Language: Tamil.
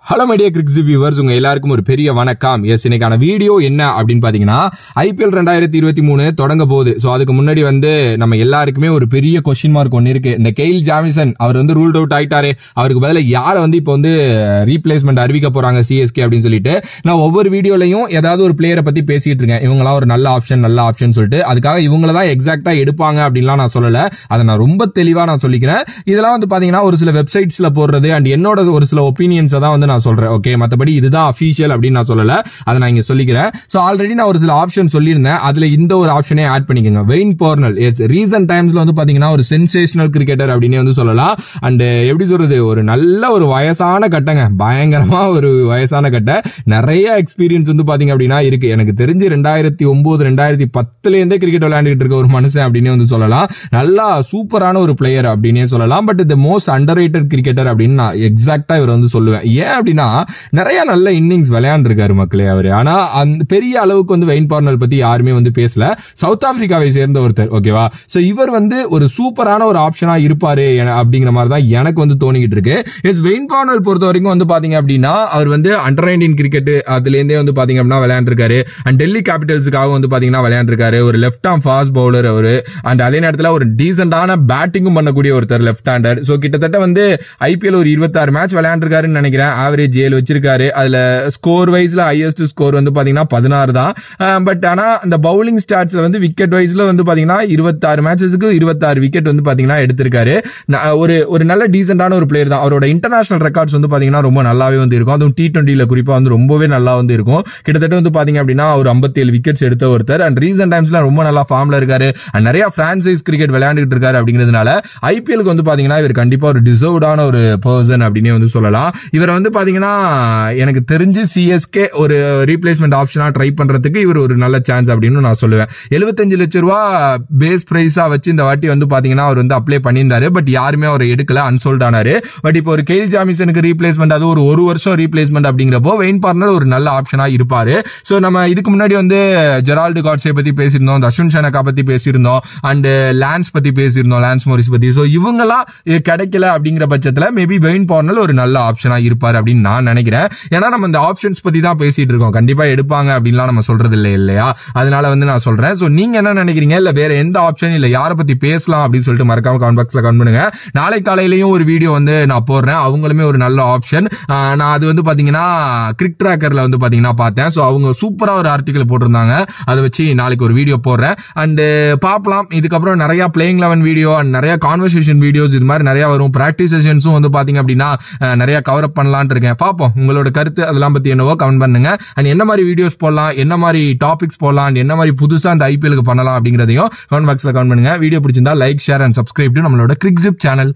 ஹலோ மைடியா கிரிக்ஸ் வியூவர்ஸ் உங்க எல்லாருக்கும் ஒரு பெரிய வணக்கம் எஸ் இன்னைக்கான வீடியோ என்ன அப்படின்னு பாத்தீங்கன்னா ஐபிஎல் ரெண்டாயிரத்தி இருபத்தி மூணு தொடங்க போகுது ஸோ அதுக்கு முன்னாடி வந்து நம்ம எல்லாருக்குமே ஒரு பெரிய கொஸ்டின் மார்க் ஒன்று இருக்கு இந்த கெயில் ஜாமிசன் அவர் வந்து ரூல்ட் அவுட் ஆயிட்டாரு அவருக்கு பதிலாக யாரை வந்து இப்போ வந்து ரீப்ளேஸ்மெண்ட் அறிவிக்க போறாங்க சிஎஸ்கே அப்படின்னு சொல்லிட்டு நான் ஒவ்வொரு வீடியோலையும் ஏதாவது ஒரு பிளேயரை பத்தி பேசிட்டு இருக்கேன் இவங்களாம் ஒரு நல்ல ஆப்ஷன் நல்ல ஆப்ஷன் சொல்லிட்டு அதுக்காக இவங்கள தான் எக்ஸாக்டா எடுப்பாங்க அப்படின்லாம் நான் சொல்லல அதை நான் ரொம்ப தெளிவா நான் சொல்லிக்கிறேன் இதெல்லாம் வந்து பாத்தீங்கன்னா ஒரு சில வெப்சைட்ஸ்ல போடுறது அண்ட் என்னோட ஒரு சில ஒப்பீனியன்ஸை தான் வந்து நான் சொல்றேன் ஓகே மற்றபடி இதுதான் அஃபீஷியல் அப்படின்னு நான் சொல்லல அதை நான் இங்க சொல்லிக்கிறேன் ஸோ ஆல்ரெடி நான் ஒரு சில ஆப்ஷன் சொல்லியிருந்தேன் அதுல இந்த ஒரு ஆப்ஷனே ஆட் பண்ணிக்கோங்க வெயின் போர்னல் எஸ் ரீசன்ட் டைம்ஸ்ல வந்து பாத்தீங்கன்னா ஒரு சென்சேஷனல் கிரிக்கெட்டர் அப்படின்னு வந்து சொல்லலாம் அண்ட் எப்படி சொல்றது ஒரு நல்ல ஒரு வயசான கட்டங்க பயங்கரமா ஒரு வயசான கட்டை நிறைய எக்ஸ்பீரியன்ஸ் வந்து பாத்தீங்க அப்படின்னா இருக்கு எனக்கு தெரிஞ்சு ரெண்டாயிரத்தி ஒன்பது ரெண்டாயிரத்தி பத்துல இருந்தே கிரிக்கெட் விளையாண்டுட்டு இருக்க ஒரு மனுஷன் அப்படின்னு வந்து சொல்லலாம் நல்லா சூப்பரான ஒரு பிளேயர் அப்படின்னே சொல்லலாம் but the most underrated cricketer அப்படின்னு நான் எக்ஸாக்டா இவர் வந்து சொல்லுவேன் ஏன் அப்படின்னா நிறைய நல்ல இன்னிங்ஸ் விளையாண்டுருக்காரு மக்களே அவரு ஆனா அந்த பெரிய அளவுக்கு வந்து வெயின் பார்னல் பத்தி யாருமே வந்து பேசல சவுத் ஆப்பிரிக்காவை சேர்ந்த ஒருத்தர் ஓகேவா சோ இவர் வந்து ஒரு சூப்பரான ஒரு ஆப்ஷனா இருப்பாரு என- அப்படிங்கிற மாதிரி தான் எனக்கு வந்து தோணிக்கிட்டு இருக்கு எஸ் வெயின் பார்னல் பொறுத்த வரைக்கும் வந்து பாத்தீங்க அப்படின்னா அவர் வந்து அண்டர் நைன்டீன் கிரிக்கெட் அதுல இருந்தே வந்து பாத்தீங்க அப்படின்னா விளையாண்டுருக்காரு அண்ட் டெல்லி கேபிட்டல்ஸுக்காக வந்து பாத்தீங்கன்னா விளையாண்டுருக்காரு ஒரு லெஃப்ட் ஆம் ஃபாஸ்ட் பவுலர் அவரு அண்ட் அதே நேரத்தில் ஒரு டீசென்டான பேட்டிங்கும் பண்ணக்கூடிய ஒருத்தர் லெஃப்ட் ஹேண்டர் ஸோ கிட்டத்தட்ட வந்து ஐபிஎல் ஒரு இருபத்தாறு மேட்ச் விளையாண்டுருக்காருன்னு நினைக்கிறேன் ஆவரேஜ் ஏழு வச்சிருக்காரு அதுல ஸ்கோர் வைஸ்ல ஹையஸ்ட் ஸ்கோர் வந்து பாத்தீங்கன்னா பதினாறு தான் பட் ஆனா இந்த பவுலிங் ஸ்டாட்ஸ்ல வந்து விக்கெட் வைஸ்ல வந்து பாத்தீங்கன்னா இருபத்தாறு மேட்சஸ்க்கு இருபத்தாறு விக்கெட் வந்து பாத்தீங்கன்னா எடுத்திருக்காரு ந- ஒரு ஒரு நல்ல டீசென்டான ஒரு பிளேயர் தான் அவரோட இன்டர்நேஷனல் ரெக்கார்ட்ஸ் வந்து பாத்தீங்கன்னா ரொம்ப நல்லாவே வந்து இருக்கும் அதுவும் டி டுவெண்ட்டில குறிப்பா வந்து ரொம்பவே நல்லா வந்து இருக்கும் கிட்டத்தட்ட வந்து பாத்தீங்க அப்படின்னா ஒரு 57 விக்கெட்ஸ் எடுத்த ஒருத்தர் அண்ட் ரீசன்ட் டைம்ஸ்ல ரொம்ப நல்லா ஃபார்ம்ல இருக்காரு and நிறைய பிரான்சைஸ் கிரிக்கெட் விளையாண்டுட்டு இருக்காரு அப்படிங்கிறதுனால ஐபிஎலுக்கு வந்து பாத்தீங்கன்னா இவர் கண்டிப்பா ஒரு டிசர்வ்டான ஒரு பர்சன் அப்படின்னே வந்து சொல்லலாம் இவர் வந்து பாத்தீங்கன்னா எனக்கு தெரிஞ்சு சிஎஸ்கே ஒரு ரீப்ளேஸ்மெண்ட் ஆப்ஷனா ட்ரை பண்றதுக்கு இவர் ஒரு நல்ல சான்ஸ் அப்படின்னு நான் சொல்லுவேன் 75 லட்சம் ரூபா பேஸ் பிரைஸா வச்சு இந்த வாட்டி வந்து பாத்தீங்கன்னா அவர் வந்து அப்ளை பண்ணியிருந்தாரு பட் யாருமே அவர் எடுக்கல அன்சோல்ட் ஆனாரு பட் இப்போ ஒரு கெயில் ஜாமிசனுக்கு ரீப்ளேஸ்மெண்ட் அது ஒரு ஒரு வருஷம் ரீப்ளேஸ்மெண்ட் அப்படிங்கிறப்போ வெயின் பார்னர் ஒரு நல்ல ஆப்ஷனா இருப்பாரு ஸோ நம்ம இதுக்கு முன்னாடி வந்து ஜெரால்டு காட்ஸே பத்தி பேசியிருந்தோம் இந்த அஸ்வின் ஷனக்கா பத்தி பேசியிருந்தோம் அண்ட் லான்ஸ் பத்தி பேசியிருந்தோம் லான்ஸ் மோரிஸ் பத்தி ஸோ இவங்கெல்லாம் இது கிடைக்கல அப்படிங்கிற பட்சத்தில் மேபி வெயின் பார்னர் ஒரு நல்ல ஆப்ஷனா இருப்பார் அப்படின்னு நான் நினைக்கிறேன் ஏன்னா நம்ம இந்த ஆப்ஷன்ஸ் பத்தி தான் பேசிட்டு இருக்கோம் கண்டிப்பா எடுப்பாங்க அப்படின்லாம் நம்ம சொல்றது இல்லை இல்லையா அதனால வந்து நான் சொல்றேன் ஸோ நீங்க என்ன நினைக்கிறீங்க இல்ல வேற எந்த ஆப்ஷன் இல்ல யாரை பத்தி பேசலாம் அப்படின்னு சொல்லிட்டு மறக்காம கமெண்ட் பாக்ஸ்ல கமெண்ட் பண்ணுங்க நாளை காலையிலயும் ஒரு வீடியோ வந்து நான் போடுறேன் அவங்களுமே ஒரு நல்ல ஆப்ஷன் நான் அது வந்து பாத்தீங்கன்னா கிரிக் ட்ராக்கர்ல வந்து பாத்தீங்கன்னா பார்த்தேன் ஸோ அவங்க சூப்பரா ஒரு ஆர்டிகல் போட்டிருந்தாங்க அதை வச்சு நாளைக்கு ஒரு வீடியோ போடுறேன் அண்ட் பார்க்கலாம் இதுக்கப்புறம் நிறைய பிளேயிங் லெவன் வீடியோ அண்ட் நிறைய கான்வர்சேஷன் வீடியோஸ் இது மாதிரி நிறைய வரும் ப்ராக்டிஸ் செஷன்ஸும் வந்து பாத்தீங்க அப்படின்னா அஹ், நிறைய கவர் அப் பண்ணலாம்னு இருக்கேன் பார்ப்போம் உங்களோட கருத்து அதெல்லாம் பத்தி என்னவோ கமெண்ட் பண்ணுங்க அண்ட் என்ன மாதிரி வீடியோஸ் போடலாம் என்ன மாதிரி டாபிக்ஸ் போடலாம் and என்ன மாதிரி புதுசா அந்த ஐபிஎலுக்கு பண்ணலாம் அப்படிங்கிறதையும் கமெண்ட் பாக்ஸ்ல கமெண்ட் பண்ணுங்க வீடியோ பிடிச்சிருந்தா like share and subscribe to நம்மளோட கிரிக்ஸிப் சேனல்